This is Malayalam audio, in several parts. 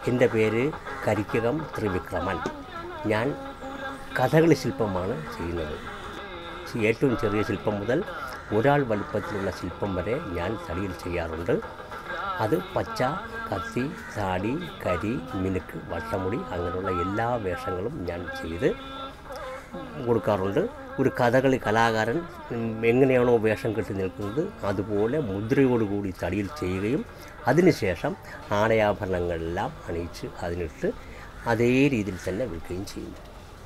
എൻ്റെ പേര് കരിക്കകം ത്രിവിക്രമൻ ഞാൻ കഥകളി ശില്പമാണ് ചെയ്യുന്നത് ഏറ്റവും ചെറിയ ശില്പം മുതൽ ഒരാൾ വലുപ്പത്തിലുള്ള ശില്പം വരെ ഞാൻ തടിയിൽ ചെയ്യാറുണ്ട് അത് പച്ച കത്തി താടി കരി മിനുക്ക് വട്ടമുടി അങ്ങനെയുള്ള എല്ലാ വേഷങ്ങളും ഞാൻ ചെയ്ത് കൊടുക്കാറുണ്ട് ഒരു കഥകളി കലാകാരൻ ഉം, എങ്ങനെയാണോ വേഷം കെട്ടി നിൽക്കുന്നത് അതുപോലെ മുദ്രയോടുകൂടി തടിയിൽ ചെയ്യുകയും അതിനുശേഷം ആടയാഭരണങ്ങളെല്ലാം അണിയിച്ച് അതിനിട്ട് അതേ രീതിയിൽ തന്നെ വിൽക്കുകയും ചെയ്യുന്നു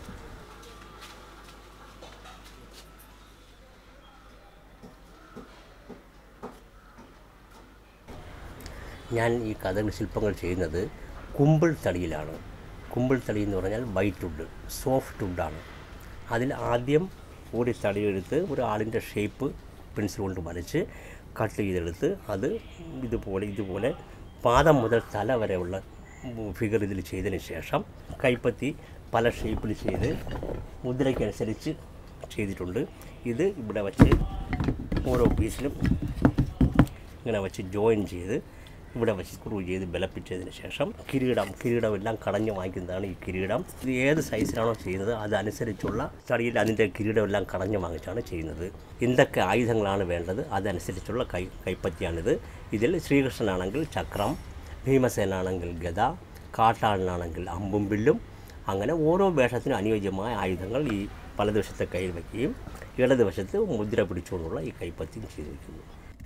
ഞാൻ ഈ കഥകളി ശില്പങ്ങൾ ചെയ്യുന്നത് കുമ്പിൾ തടിയിലാണ് കുമ്പിൾ തടി എന്ന് പറഞ്ഞാൽ വൈറ്റ് വുഡ് സോഫ്റ്റ് വുഡാണ് അതിൽ ആദ്യം ഒരു തടിയെടുത്ത് ഒരു ആളിൻ്റെ ഷേപ്പ് പെൻസിൽ കൊണ്ട് വരച്ച് കട്ട് ചെയ്തെടുത്ത് അത് ഇതുപോലെ ഇതുപോലെ പാദം മുതൽ തല വരെയുള്ള ഫിഗർ ഇതിൽ ചെയ്തതിന് ശേഷം കൈപ്പത്തി പല ഷേപ്പിൽ ചെയ്ത് മുദ്രയ്ക്കനുസരിച്ച് ചെയ്തിട്ടുണ്ട് ഇത് ഇവിടെ വച്ച് ഓരോ പീസിലും ഇങ്ങനെ വെച്ച് ജോയിൻ ചെയ്ത് ഇവിടെ വെച്ച് സ്ക്രൂ ചെയ്ത് ബലപ്പിച്ചതിന് ശേഷം കിരീടം കിരീടം എല്ലാം കടഞ്ഞു വാങ്ങിക്കുന്നതാണ് ഈ കിരീടം ഇത് ഏത് സൈസിലാണോ ചെയ്യുന്നത് അതനുസരിച്ചുള്ള തടിയിൽ അതിൻ്റെ കിരീടം എല്ലാം കടഞ്ഞു വാങ്ങിച്ചാണ് ചെയ്യുന്നത് എന്തൊക്കെ ആയുധങ്ങളാണ് വേണ്ടത് അതനുസരിച്ചുള്ള കൈ കൈപ്പത്തിയാണിത് ഇതിൽ ശ്രീകൃഷ്ണനാണെങ്കിൽ ചക്രം ഭീമസേനാണെങ്കിൽ ഗദ കാട്ടാളനാണെങ്കിൽ അമ്പും വില്ലും അങ്ങനെ ഓരോ വേഷത്തിനും അനുയോജ്യമായ ആയുധങ്ങൾ ഈ വലതുവശത്തെ കയ്യിൽ വയ്ക്കുകയും ഇടതുവശത്ത് മുദ്ര പിടിച്ചുകൊണ്ടുള്ള ഈ കൈപ്പത്തിയും ചെയ്തു വയ്ക്കുന്നു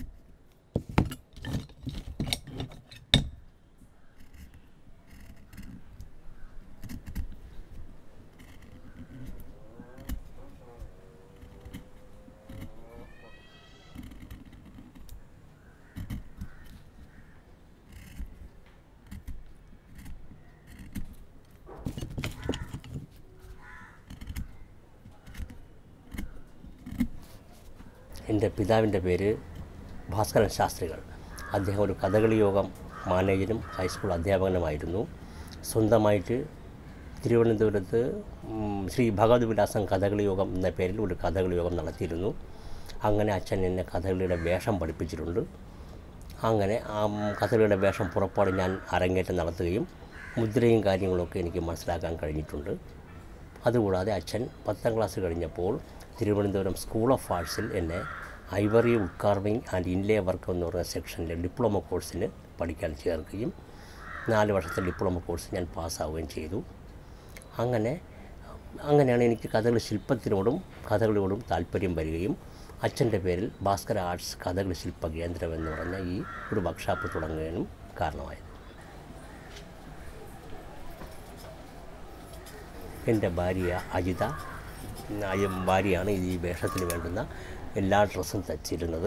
എൻ്റെ പിതാവിൻ്റെ പേര് ഭാസ്കരൻ ശാസ്ത്രികൾ അദ്ദേഹം ഒരു കഥകളി യോഗം മാനേജരും ഹൈസ്കൂൾ അധ്യാപകനുമായിരുന്നു സ്വന്തമായിട്ട് തിരുവനന്തപുരത്ത് ഉം, ശ്രീ ഭഗവത് വിലാസം കഥകളി യോഗം എന്ന പേരിൽ ഒരു കഥകളി യോഗം നടത്തിയിരുന്നു അങ്ങനെ അച്ഛൻ എന്നെ കഥകളിയുടെ വേഷം പഠിപ്പിച്ചിട്ടുണ്ട് അങ്ങനെ ആ കഥകളിയുടെ വേഷം പുറപ്പാട് ഞാൻ അരങ്ങേറ്റം നടത്തുകയും മുദ്രയും കാര്യങ്ങളൊക്കെ എനിക്ക് മനസ്സിലാക്കാൻ കഴിഞ്ഞിട്ടുണ്ട് അതുകൂടാതെ അച്ഛൻ പത്താം ക്ലാസ് കഴിഞ്ഞപ്പോൾ തിരുവനന്തപുരം സ്കൂൾ ഓഫ് ആർട്സിൽ എന്നെ ivory wood carving and inlay work എന്ന് പറയുന്ന സെക്ഷനിലെ ഡിപ്ലോമ കോഴ്സിന് പഠിക്കാൻ ചേർക്കുകയും നാല് വർഷത്തെ ഡിപ്ലോമ കോഴ്സ് ഞാൻ പാസ്സാവുകയും ചെയ്തു അങ്ങനെ അങ്ങനെയാണ് എനിക്ക് കഥകളി ശില്പത്തിനോടും കഥകളിയോടും താല്പര്യം വരികയും അച്ഛൻ്റെ പേരിൽ ഭാസ്കര ആർട്സ് കഥകളി ശില്പ കേന്ദ്രം എന്ന് പറഞ്ഞ ഈ ഒരു വർക്ക്ഷോപ്പ് തുടങ്ങുകയും കാരണമായത് എൻ്റെ ഭാര്യ അജിത അയ- ഭാര്യയാണ് ഈ വേഷത്തിന് വേണ്ടുന്ന എല്ലാ ഡ്രസ്സും തച്ചിരുന്നത്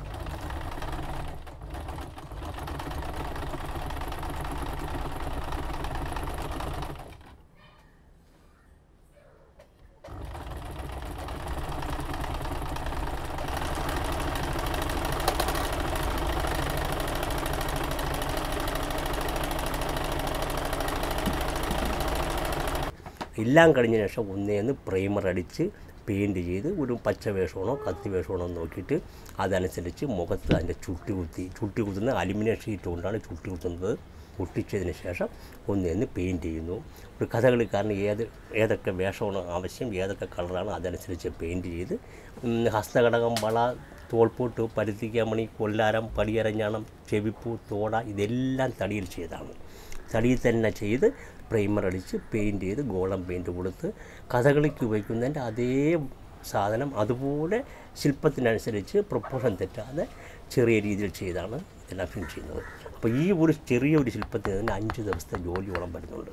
എല്ലാം കഴിഞ്ഞ ശേഷം ഒന്നേന്ന് പ്രൈമർ അടിച്ച് പെയിൻറ് ചെയ്ത് ഒരു പച്ച വേഷമാണോ കത്തി വേഷമാണോ എന്ന് നോക്കിയിട്ട് അതനുസരിച്ച് മുഖത്ത് അതിൻ്റെ ചുട്ടി കുത്തി ചുട്ടി കുത്തുന്ന അലുമിനിയം ഷീറ്റ് കൊണ്ടാണ് ചുട്ടി കുത്തുന്നത് ഒട്ടിച്ചതിന് ശേഷം ഒന്നേന്ന് പെയിൻറ് ചെയ്യുന്നു ഒരു കഥകളിക്കാരന് ഏത് ഏതൊക്കെ വേഷമാണ് ആവശ്യം ഏതൊക്കെ കളറാണ് അതനുസരിച്ച് പെയിൻറ് ചെയ്ത് ഉം, ഹസ്തഘടകം വള തോൾപൂട്ട് പരുത്തിക്കാമണി കൊല്ലാരം പടിയരഞ്ഞാണം ചെവിപ്പൂ തോട ഇതെല്ലാം തടിയിൽ ചെയ്താണ് തടിയിൽ തന്നെ ചെയ്ത് പ്രൈമർ അടിച്ച് പെയിൻറ് ചെയ്ത് ഗോളം പെയിൻറ് കൊടുത്ത് കഥകളിക്ക് ഉപയോഗിക്കുന്നതിൻ്റെ അതേ സാധനം അതുപോലെ ശില്പത്തിനനുസരിച്ച് പ്രൊപ്പോഷൻ തെറ്റാതെ ചെറിയ രീതിയിൽ ചെയ്താണ് ഇതെല്ലാം ഫിനിഷ് ചെയ്യുന്നത് അപ്പോൾ ഈ ഒരു ചെറിയ ഒരു ശില്പത്തിന് തന്നെ അഞ്ച് ദിവസത്തെ ജോലിയോളം വരുന്നുണ്ട്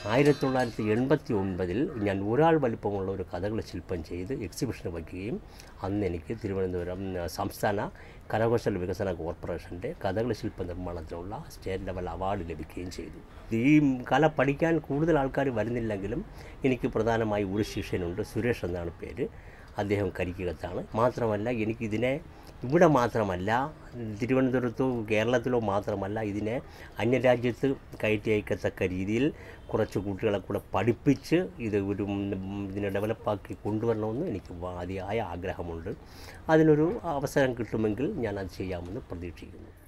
ആയിരത്തി തൊള്ളായിരത്തി എൺപത്തി ഒൻപതിൽ ഞാൻ ഒരാൾ വലിപ്പമുള്ള ഒരു കഥകളി ശില്പം ചെയ്ത് എക്സിബിഷന് വയ്ക്കുകയും അന്ന് എനിക്ക് തിരുവനന്തപുരം ആ, സംസ്ഥാന കരകൗശല വികസന കോർപ്പറേഷൻ്റെ കഥകളി ശില്പ നിർമ്മാണത്തിനുള്ള സ്റ്റേറ്റ് ലെവൽ അവാർഡ് ലഭിക്കുകയും ചെയ്തു ഈ കല പഠിക്കാൻ കൂടുതൽ ആൾക്കാർ വരുന്നില്ലെങ്കിലും എനിക്ക് പ്രധാനമായി ഒരു ശിഷ്യനുണ്ട് സുരേഷ് എന്നാണ് പേര് അദ്ദേഹം കരിക്കകത്താണ് മാത്രമല്ല എനിക്കിതിനെ ഇവിടെ മാത്രമല്ല തിരുവനന്തപുരത്തോ കേരളത്തിലോ മാത്രമല്ല ഇതിനെ അന്യരാജ്യത്ത് കയറ്റി അയക്കത്തക്ക രീതിയിൽ കുറച്ച് കുട്ടികളെ കൂടെ പഠിപ്പിച്ച് ഇത് ഒരു ഉം, ഇതിനെ ഡെവലപ്പാക്കി കൊണ്ടുവരണമെന്ന് എനിക്ക് അതിയായ ആഗ്രഹമുണ്ട് അതിനൊരു അവസരം കിട്ടുമെങ്കിൽ ഞാൻ അത് ചെയ്യാമെന്ന് പ്രതീക്ഷിക്കുന്നു